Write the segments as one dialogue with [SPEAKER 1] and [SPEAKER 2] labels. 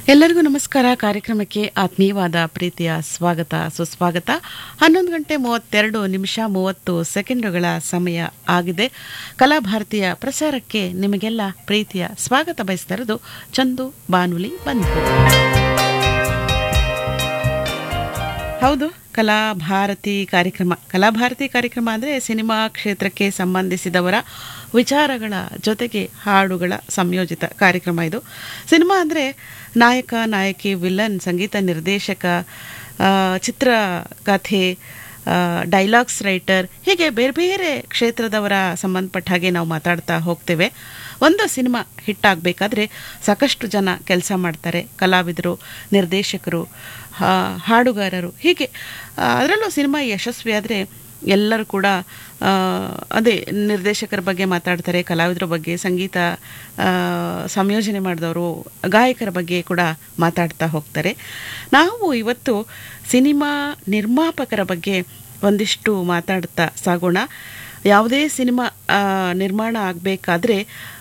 [SPEAKER 1] ಎಲ್ಲರಿಗೂ ನಮಸ್ಕಾರ ಕಾರ್ಯಕ್ರಮಕ್ಕೆ ಆತ್ಮೀಯವಾದ ಪ್ರೀತಿಯ ಸ್ವಾಗತ ಸುಸ್ವಾಗತ ಹನ್ನೊಂದು ಗಂಟೆ ಮೂವತ್ತೆರಡು ನಿಮಿಷ ಮೂವತ್ತು ಸೆಕೆಂಡುಗಳ ಸಮಯ ಆಗಿದೆ ಕಲಾಭಾರತಿಯ ಪ್ರಸಾರಕ್ಕೆ ನಿಮಗೆಲ್ಲ ಪ್ರೀತಿಯ ಸ್ವಾಗತ ಬಯಸ್ತಾ ಇರೋದು ಚಂದು ಬಾನುಲಿ ಬಂಧು ಹೌದು ಕಲಾಭಾರತಿ ಕಾರ್ಯಕ್ರಮ ಕಲಾಭಾರತಿ ಕಾರ್ಯಕ್ರಮ ಅಂದರೆ ಸಿನಿಮಾ ಕ್ಷೇತ್ರಕ್ಕೆ ಸಂಬಂಧಿಸಿದವರ ವಿಚಾರಗಳ ಜೊತೆಗೆ ಹಾಡುಗಳ ಸಂಯೋಜಿತ ಕಾರ್ಯಕ್ರಮ ಇದು ಸಿನಿಮಾ ಅಂದರೆ ನಾಯಕ ನಾಯಕಿ ವಿಲನ್ ಸಂಗೀತ ನಿರ್ದೇಶಕ ಆ, ಚಿತ್ರಕಥೆ ಆ, ಡೈಲಾಗ್ಸ್ ರೈಟರ್ ಹೀಗೆ ಬೇರೆ ಬೇರೆ ಕ್ಷೇತ್ರದವರ ಸಂಬಂಧಪಟ್ಟ ಹಾಗೆ ನಾವು ಮಾತಾಡ್ತಾ ಹೋಗ್ತೇವೆ ಒಂದು ಸಿನಿಮಾ ಹಿಟ್ಟಾಗಬೇಕಾದ್ರೆ ಸಾಕಷ್ಟು ಜನ ಕೆಲಸ ಮಾಡ್ತಾರೆ ಕಲಾವಿದರು ನಿರ್ದೇಶಕರು ಹಾ- ಹಾಡುಗಾರರು ಹೀಗೆ ಆ, ಅದರಲ್ಲೂ ಸಿನಿಮಾ ಯಶಸ್ವಿ ಆದರೆ ಎಲ್ಲರೂ ಕೂಡ ಆ, ಅದೇ ನಿರ್ದೇಶಕರ ಬಗ್ಗೆ ಮಾತಾಡ್ತಾರೆ ಕಲಾವಿದರ ಬಗ್ಗೆ ಸಂಗೀತ ಆ, ಸಂಯೋಜನೆ ಮಾಡಿದವರು ಗಾಯಕರ ಬಗ್ಗೆ ಕೂಡ ಮಾತಾಡ್ತಾ ಹೋಗ್ತಾರೆ ನಾವು ಇವತ್ತು ಸಿನಿಮಾ ನಿರ್ಮಾಪಕರ ಬಗ್ಗೆ ಒಂದಿಷ್ಟು ಮಾತಾಡ್ತಾ ಸಾಗೋಣ ಯಾವುದೇ ಸಿನಿಮಾ ಆ, ನಿರ್ಮಾಣ ಆಗಬೇಕಾದ್ರೆ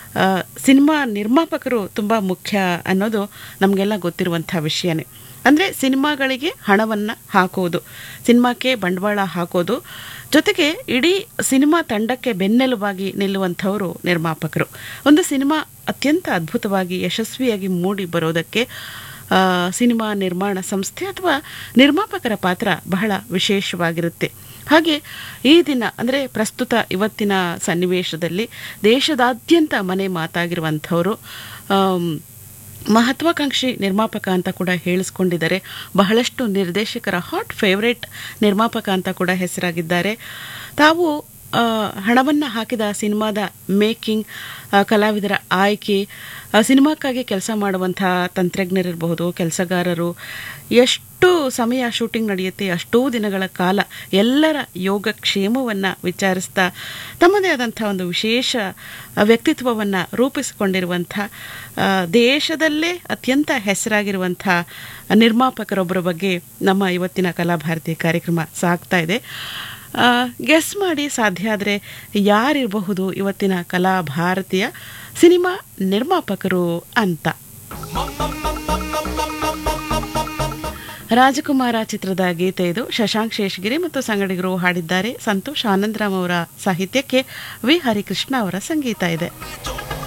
[SPEAKER 1] ಸಿನಿಮಾ ನಿರ್ಮಾಪಕರು ತುಂಬ ಮುಖ್ಯ ಅನ್ನೋದು ನಮಗೆಲ್ಲ ಗೊತ್ತಿರುವಂಥ ವಿಷಯನೇ ಅಂದರೆ ಸಿನಿಮಾಗಳಿಗೆ ಹಣವನ್ನು ಹಾಕೋದು ಸಿನಿಮಾಕ್ಕೆ ಬಂಡವಾಳ ಹಾಕೋದು ಜೊತೆಗೆ ಇಡೀ ಸಿನಿಮಾ ತಂಡಕ್ಕೆ ಬೆನ್ನೆಲುಬಾಗಿ ನಿಲ್ಲುವಂಥವರು ನಿರ್ಮಾಪಕರು ಒಂದು ಸಿನಿಮಾ ಅತ್ಯಂತ ಅದ್ಭುತವಾಗಿ ಯಶಸ್ವಿಯಾಗಿ ಮೂಡಿ ಬರೋದಕ್ಕೆ ಆ, ಸಿನಿಮಾ ನಿರ್ಮಾಣ ಸಂಸ್ಥೆ ಅಥವಾ ನಿರ್ಮಾಪಕರ ಪಾತ್ರ ಬಹಳ ವಿಶೇಷವಾಗಿರುತ್ತೆ ಹಾಗೆ ಈ ದಿನ ಅಂದರೆ ಪ್ರಸ್ತುತ ಇವತ್ತಿನ ಸನ್ನಿವೇಶದಲ್ಲಿ ದೇಶದಾದ್ಯಂತ ಮನೆ ಮಾತಾಗಿರುವಂಥವರು ಆಮ್, ಮಹತ್ವಾಕಾಂಕ್ಷಿ ನಿರ್ಮಾಪಕ ಅಂತ ಕೂಡ ಹೇಳಿಸ್ಕೊಂಡಿದ್ದಾರೆ ಬಹಳಷ್ಟು ನಿರ್ದೇಶಕರ ಹಾಟ್ ಫೇವ್ರೇಟ್ ನಿರ್ಮಾಪಕ ಅಂತ ಕೂಡ ಹೆಸರಾಗಿದ್ದಾರೆ ತಾವು ಆ, ಹಣವನ್ನು ಹಾಕಿದ ಸಿನಿಮಾದ ಮೇಕಿಂಗ್ ಆ, ಕಲಾವಿದರ ಆಯ್ಕೆ ಆ, ಸಿನಿಮಾಕ್ಕಾಗಿ ಕೆಲಸ ಮಾಡುವಂಥ ತಂತ್ರಜ್ಞರಿರಬಹುದು ಕೆಲಸಗಾರರು ಎಷ್ಟು ಸಮಯ ಶೂಟಿಂಗ್ ನಡೆಯುತ್ತೆ ಅಷ್ಟೂ ದಿನಗಳ ಕಾಲ ಎಲ್ಲರ ಯೋಗಕ್ಷೇಮವನ್ನು ವಿಚಾರಿಸ್ತಾ ತಮ್ಮದೇ ಆದಂಥ ಒಂದು ವಿಶೇಷ ವ್ಯಕ್ತಿತ್ವವನ್ನು ರೂಪಿಸಿಕೊಂಡಿರುವಂಥ ಆ, ದೇಶದಲ್ಲೇ ಅತ್ಯಂತ ಹೆಸರಾಗಿರುವಂಥ ನಿರ್ಮಾಪಕರೊಬ್ಬರ ಬಗ್ಗೆ ನಮ್ಮ ಇವತ್ತಿನ ಕಲಾಭಾರತಿ ಕಾರ್ಯಕ್ರಮ ಸಾಗ್ತಾ ಇದೆ ಗೆಸ್ ಮಾಡಿ ಸಾಧ್ಯ ಆದರೆ ಯಾರಿರಬಹುದು ಇವತ್ತಿನ ಕಲಾಭಾರತಿಯ ಸಿನಿಮಾ ನಿರ್ಮಾಪಕರು ಅಂತ ರಾಜಕುಮಾರ ಚಿತ್ರದ ಗೀತೆ ಇದು ಶಶಾಂಕ್ ಶೇಷಗಿರಿ ಮತ್ತು ಸಂಗಡಿಗರು ಹಾಡಿದ್ದಾರೆ ಸಂತೋಷ್ ಆನಂದರಾಮ್ ಅವರ ಸಾಹಿತ್ಯಕ್ಕೆ ವಿ ಹರಿಕೃಷ್ಣ ಅವರ ಸಂಗೀತ ಇದೆ
[SPEAKER 2] Don't